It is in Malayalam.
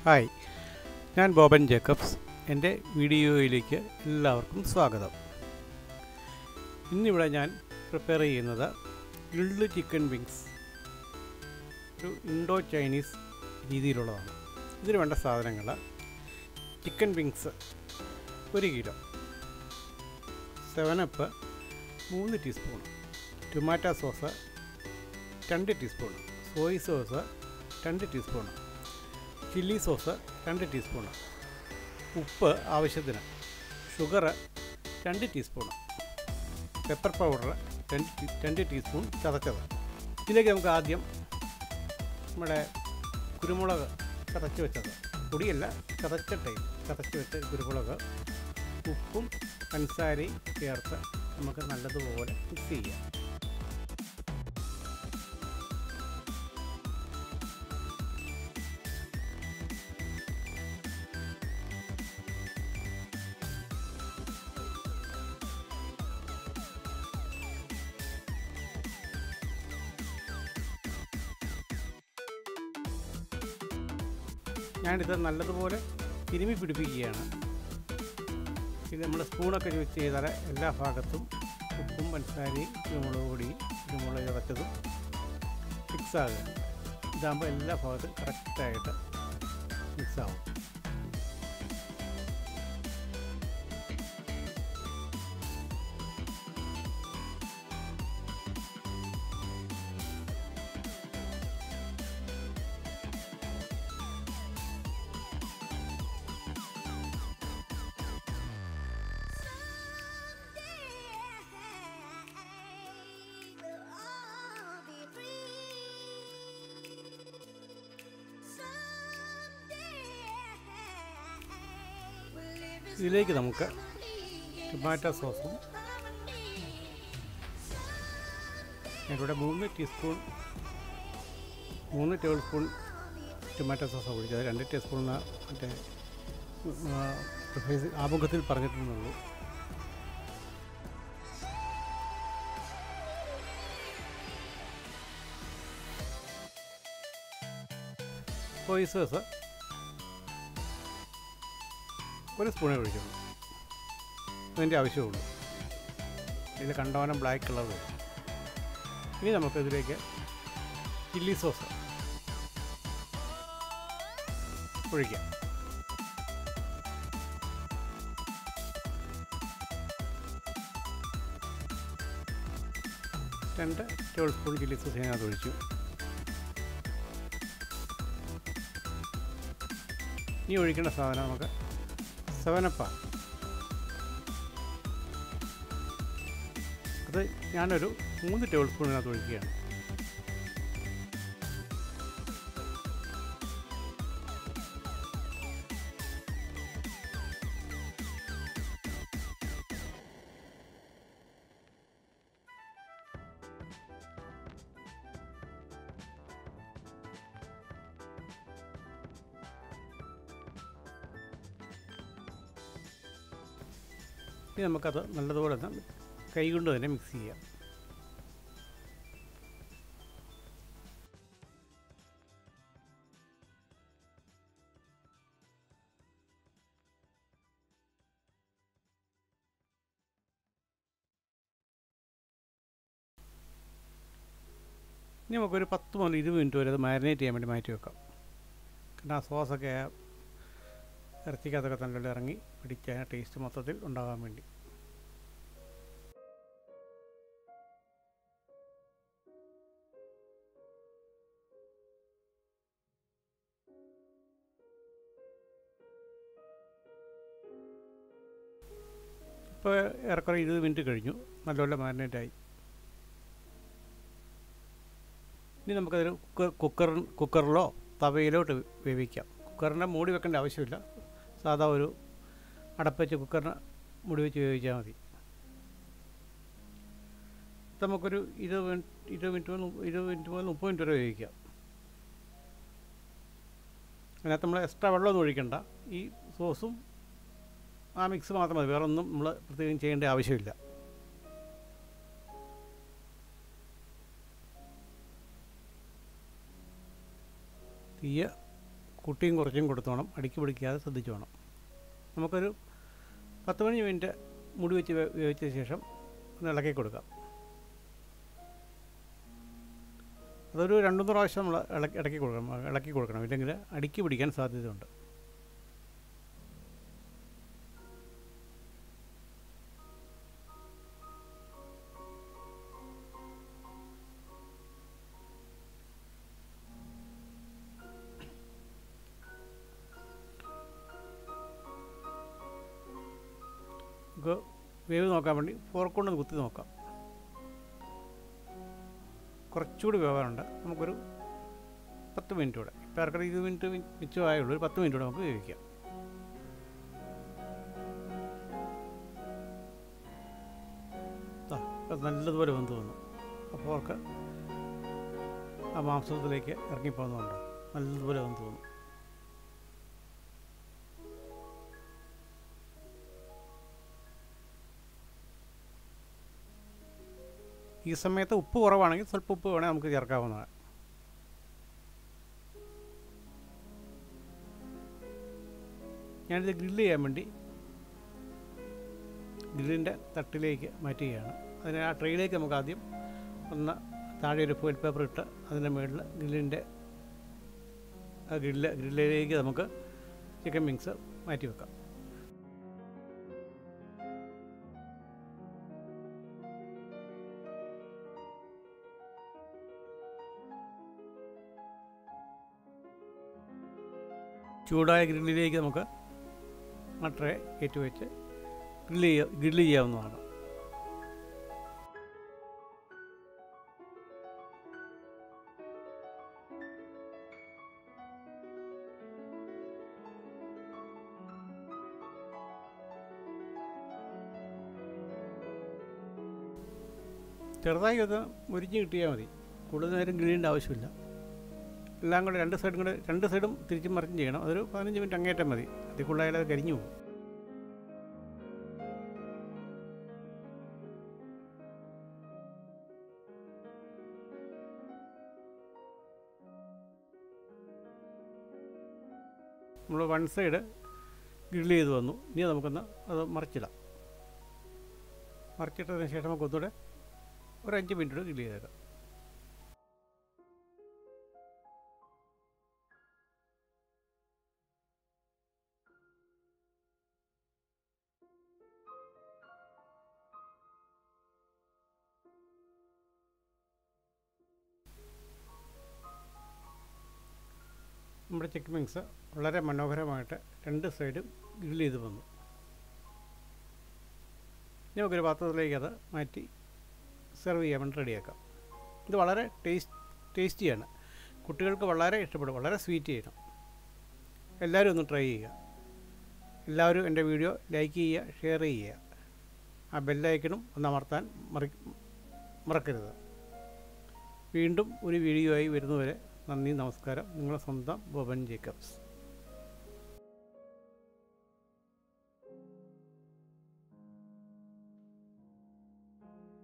ഹായ് ഞാൻ ബോബൻ ജേക്കബ്സ് എൻ്റെ വീഡിയോയിലേക്ക് എല്ലാവർക്കും സ്വാഗതം ഇന്നിവിടെ ഞാൻ പ്രിപ്പയർ ചെയ്യുന്നത് ഗ്രിൽഡ് ചിക്കൻ വിങ്സ് ഒരു ഇൻഡോ ചൈനീസ് രീതിയിലുള്ളതാണ് ഇതിന് വേണ്ട സാധനങ്ങൾ ചിക്കൻ വിങ്സ് ഒരു കിലോ സെവനപ്പ് മൂന്ന് ടീസ്പൂൺ ടൊമാറ്റോ സോസ് രണ്ട് ടീസ്പൂൺ സോയ് സോസ് രണ്ട് ടീസ്പൂൺ ചില്ലി സോസ് രണ്ട് ടീസ്പൂൺ ഉപ്പ് ആവശ്യത്തിന് ഷുഗർ രണ്ട് ടീസ്പൂൺ പെപ്പർ പൗഡർ രണ്ട് ടീ- രണ്ട് ടീസ്പൂൺ ചതച്ചത് ഇതിലേക്ക് നമുക്ക് ആദ്യം നമ്മുടെ കുരുമുളക് ചതച്ച് വെച്ചത് പൊടിയല്ല ചതച്ച ടൈപ്പ് ചതച്ച് വെച്ച കുരുമുളക് ഉപ്പും പഞ്ചസാരയും ചേർത്ത് നമുക്ക് നല്ലതുപോലെ മിക്സ് ചെയ്യാം ഞാനിത് നല്ലതുപോലെ തിരുമ്മി പിടിപ്പിക്കുകയാണ് ഇത് നമ്മൾ സ്പൂണൊക്കെ യൂസ് ചെയ്താൽ എല്ലാ ഭാഗത്തും ഉപ്പും പഞ്ചസാരയും കുരുമുളക് പൊടിയും കുരുമുളക് ചതച്ചതും മിക്സ് ആകുക ഇതാകുമ്പോൾ എല്ലാ ഭാഗത്തും കറക്റ്റായിട്ട് മിക്സ് ആവും ഇതിലേക്ക് നമുക്ക് ടൊമാറ്റോ സോസും ഞാനിവിടെ മൂന്ന് ടീസ്പൂൺ മൂന്ന് ടേബിൾ സ്പൂൺ ടൊമാറ്റോ സോസ് ഒഴിച്ചത് രണ്ട് ടീസ്പൂൺ മറ്റേ ആ, പ്രൊഫൈസ് ആമുഖത്തിൽ പറഞ്ഞിട്ടുള്ളൂ സോയ് സോസ് ഒരു സ്പൂണേ ഒഴിക്കുള്ളൂ അതിൻ്റെ ആവശ്യമുള്ളൂ ഇതിൽ കണ്ടവനം ബ്ലാക്ക് കളർ വരും ഇനി നമുക്കിതിലേക്ക് ചില്ലി സോസ് ഒഴിക്കാം രണ്ട് ടേബിൾ സ്പൂൺ ചില്ലി സോസ് ഞാനത് ഒഴിച്ചു ഇനി ഒഴിക്കേണ്ട സാധനം നമുക്ക് സെവനപ്പാണ് അത് ഞാനൊരു മൂന്ന് ടേബിൾ സ്പൂണിനകത്ത് ഒഴിക്കുകയാണ് ഇനി നമുക്കത് നല്ലതുപോലെ തന്നെ കൈ കൊണ്ട് തന്നെ മിക്സ് ചെയ്യാം ഇനി നമുക്കൊരു പത്ത് മുതൽ ഇരുപത് മിനിറ്റ് വരെ അത് മാരിനേറ്റ് ചെയ്യാൻ വേണ്ടി മാറ്റി വെക്കാം കാരണം ആ സോസൊക്കെ ആ ഇറച്ചിക്കകത്തൊക്കെ തന്നെ ഇറങ്ങി പിടിച്ച് ആ ടേസ്റ്റ് മൊത്തത്തിൽ ഉണ്ടാകാൻ വേണ്ടി ഇപ്പോൾ ഏറെക്കുറെ ഇരുപത് മിനിറ്റ് കഴിഞ്ഞു നല്ലപോലെ മാരിനേറ്റായി ഇനി നമുക്കതൊരു കുക്കർ കുക്കർ കുക്കറിലോ തവയിലോട്ട് വേവിക്കാം കുക്കറിൻ്റെ മൂടി വെക്കേണ്ട ആവശ്യമില്ല സാധാ ഒരു അടപ്പച്ച് കുക്കറിന് മൂടി വെച്ച് വേവിച്ചാൽ മതി ഇത് നമുക്കൊരു ഇരുപത് മിനിറ്റ് ഇരുപത് മിനിറ്റ് മുതൽ മുപ്പ- ഇരുപത് മിനിറ്റ് മുതൽ മുപ്പത് മിനിറ്റ് വരെ വേവിക്കാം അതിനകത്ത് നമ്മൾ എക്സ്ട്രാ വെള്ളമൊന്നും ഒഴിക്കണ്ട ഈ സോസും ആ മിക്സ് മാത്രം മതി വേറെ ഒന്നും നമ്മൾ പ്രത്യേകം ചെയ്യേണ്ട ആവശ്യമില്ല തീയ കുട്ടിയും കുറച്ചും കൊടുത്തോണം അടുക്കി പിടിക്കാതെ ശ്രദ്ധിച്ചു വേണം നമുക്കൊരു പത്ത് മണി മിനിറ്റ് മുടി വെച്ച് വേ- വേവിച്ച ശേഷം ഒന്ന് ഇളക്കി കൊടുക്കാം അതൊരു രണ്ടു മൂന്ന് പ്രാവശ്യം നമ്മൾ ഇളക്കി ഇടയ്ക്ക് കൊടുക്കണം ഇളക്കി കൊടുക്കണം ഇല്ലെങ്കിൽ അടുക്കി പിടിക്കാൻ സാധ്യതയുണ്ട് നമുക്ക് വേവ് നോക്കാൻ വേണ്ടി ഫോർക്ക് കൊണ്ട് ഒന്ന് കുത്തി നോക്കാം കുറച്ചുകൂടി വേവാനുണ്ട് നമുക്കൊരു പത്ത് മിനിറ്റ് കൂടെ ഇപ്പോൾ ആർക്കറി ഇരുപത് മിനിറ്റ് മിച്ചമായുള്ളൂ ഒരു പത്ത് മിനിറ്റ് കൂടെ നമുക്ക് വേവിക്കാം ആ അത് നല്ലതുപോലെ വെന്ത് വന്നു അപ്പോൾ അവർക്ക് ആ മാംസത്തിലേക്ക് ഇറങ്ങിപ്പോകുന്നുണ്ട് നല്ലതുപോലെ വെന്ത് വന്നു ഈ സമയത്ത് ഉപ്പ് കുറവാണെങ്കിൽ സ്വല്പം ഉപ്പ് വേണേൽ നമുക്ക് ചേർക്കാവുന്നതാണ് ഞാനിത് ഗ്രില്ല് ചെയ്യാൻ വേണ്ടി ഗ്രില്ലിൻ്റെ തട്ടിലേക്ക് മാറ്റുകയാണ് അതിന് ആ ട്രെയിലേക്ക് നമുക്ക് ആദ്യം ഒന്ന് താഴെ ഒരു ഫോയിൽ പേപ്പർ ഇട്ട് അതിൻ്റെ മുകളിൽ ഗ്രില്ലിൻ്റെ ആ ഗ്രില്ല് ഗ്രില്ലിലേക്ക് നമുക്ക് ചിക്കൻ വിങ്സ് മാറ്റി വെക്കാം ചൂടായ ഗ്രില്ലിലേക്ക് നമുക്ക് ആ ട്രേ കയറ്റി വെച്ച് ഗ്രില്ല് ചെയ്യുക ഗ്രില്ല് ചെയ്യാവുന്നതാണ് ചെറുതായി ഒന്ന് മുരിഞ്ഞ് കിട്ടിയാൽ മതി കൂടുതൽ നേരം ഗ്രില്ലിൻ്റെ ആവശ്യമില്ല എല്ലാം കൂടെ രണ്ട് സൈഡും കൂടെ രണ്ട് സൈഡും തിരിച്ചും മറിച്ചും ചെയ്യണം അതൊരു പതിനഞ്ച് മിനിറ്റ് അങ്ങേറ്റം മതി അതിൽ കൂടുതലായാലും അത് കരിഞ്ഞു പോകും നമ്മൾ വൺ സൈഡ് ഗ്രില്ല് ചെയ്ത് വന്നു ഇനി നമുക്കൊന്ന് അത് മറിച്ചിടാം മറിച്ചിട്ടതിന് ശേഷം നമുക്ക് ഒന്നുകൂടെ ഒരു അഞ്ച് മിനിറ്റ് ഗ്രില്ല് ചെയ്തേക്കാം നമ്മുടെ ചിക്കൻ വിങ്സ് വളരെ മനോഹരമായിട്ട് രണ്ട് സൈഡും ഗ്രില്ല് ചെയ്ത് വന്നു ഇനി നമുക്കൊരു പാത്രത്തിലേക്ക് അത് മാറ്റി സെർവ് ചെയ്യാൻ വേണ്ടി റെഡിയാക്കാം ഇത് വളരെ ടേസ്റ്റ് ടേസ്റ്റിയാണ് കുട്ടികൾക്ക് വളരെ ഇഷ്ടപ്പെടും വളരെ സ്വീറ്റ് ചെയ്യണം എല്ലാവരും ഒന്ന് ട്രൈ ചെയ്യുക എല്ലാവരും എൻ്റെ വീഡിയോ ലൈക്ക് ചെയ്യുക ഷെയർ ചെയ്യുക ആ ബെല്ലൈക്കണും ഒന്ന് അമർത്താൻ മറി മറക്കരുത് വീണ്ടും ഒരു വീഡിയോ ആയി വരുന്നവരെ നന്ദി നമസ്കാരം നിങ്ങളുടെ സ്വന്തം ബോബൻ ജേക്കബ്സ്